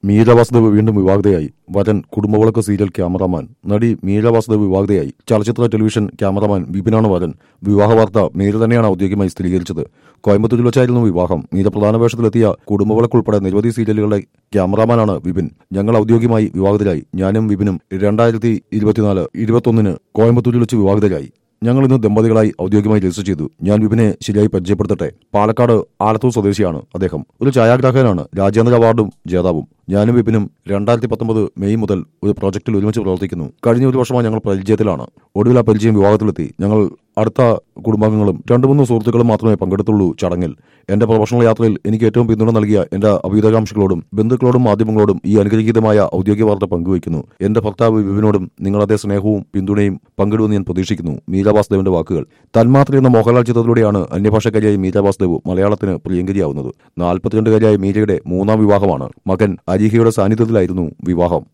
മീര വാസുദേവ് വീണ്ടും വിവാഹിതയായി വരൻ Kudumbavilakku serial cameraman നടി മീര വാസുദേവ് വിവാഹിതയായി ചലച്ചിത്ര ടെലിവിഷൻ ക്യാമറാമാൻ വിപിനാണ് വരൻ വിവാഹ വാർത്ത മീര തന്നെയാണ് ഔദ്യോഗികമായി സ്ഥിരീകരിച്ചത് കോയമ്പത്തൂരിൽ വെച്ചായിരുന്നു വിവാഹം മീര പ്രധാന വേഷത്തിലെത്തിയ കുടുംബവിളക്ക് ഉൾപ്പെടെ നിരവധി സീരിയലുകളുടെ ക്യാമറാമാനാണ് വിപിൻ ഞങ്ങൾ ഔദ്യോഗികമായി വിവാഹിതരായി ഞാനും വിപിനും രണ്ടായിരത്തി ഇരുപത്തിനാല് ഇരുപത്തൊന്നിന് കോയമ്പത്തൂരിൽ വെച്ച് വിവാഹിതരായി ഞങ്ങൾ ഇന്ന് ദമ്പതികളായി ഔദ്യോഗികമായി രജിസ്റ്റർ ചെയ്തു ഞാൻ വിപിനെ ശരിയായി പരിചയപ്പെടുത്തട്ടെ പാലക്കാട് ആലത്തൂർ സ്വദേശിയാണ് അദ്ദേഹം ഒരു ഛായാഗ്രാഹകനാണ് രാജ്യാന്തര അവാർഡും ജേതാവും ഞാനും വിപിനും രണ്ടായിരത്തി പത്തൊമ്പത് മെയ് മുതൽ ഒരു പ്രോജക്റ്റിൽ ഒരുമിച്ച് പ്രവർത്തിക്കുന്നു കഴിഞ്ഞ ഒരു വർഷമായി ഞങ്ങൾ പരിചയത്തിലാണ് ഒടുവിൽ ആ പരിചയം വിവാഹത്തിലെത്തി ഞങ്ങൾ അടുത്ത കുടുംബാംഗങ്ങളും രണ്ടു മൂന്ന് സുഹൃത്തുക്കളും മാത്രമേ പങ്കെടുത്തുള്ളൂ ചടങ്ങിൽ എന്റെ പ്രൊഫഷണൽ യാത്രയിൽ എനിക്ക് ഏറ്റവും പിന്തുണ നൽകിയ എന്റെ അഭ്യുതകാംക്ഷികളോടും ബന്ധുക്കളോടും മാധ്യമങ്ങളോടും ഈ അനുഗ്രഹീതമായ ഔദ്യോഗിക വാർത്ത പങ്കുവയ്ക്കുന്നു എന്റെ ഭർത്താവ് വിപിനോടും നിങ്ങൾ അതേ സ്നേഹവും പിന്തുണയും പങ്കിടുമെന്ന് ഞാൻ പ്രതീക്ഷിക്കുന്നു മീര വാസുദേവിന്റെ വാക്കുകൾ തന്മാത്ര എന്ന മോഹൻലാൽ ചിത്രത്തിലൂടെയാണ് അന്യഭാഷക്കാരിയായ മീര വാസുദേവ് മലയാളത്തിന് പ്രിയങ്കരിയാവുന്നത് നാൽപ്പത്തിരണ്ടുകാരിയായ മീരയുടെ മൂന്നാം വിവാഹമാണ് മകൻ അരിഹയുടെ സാന്നിധ്യത്തിലായിരുന്നു വിവാഹം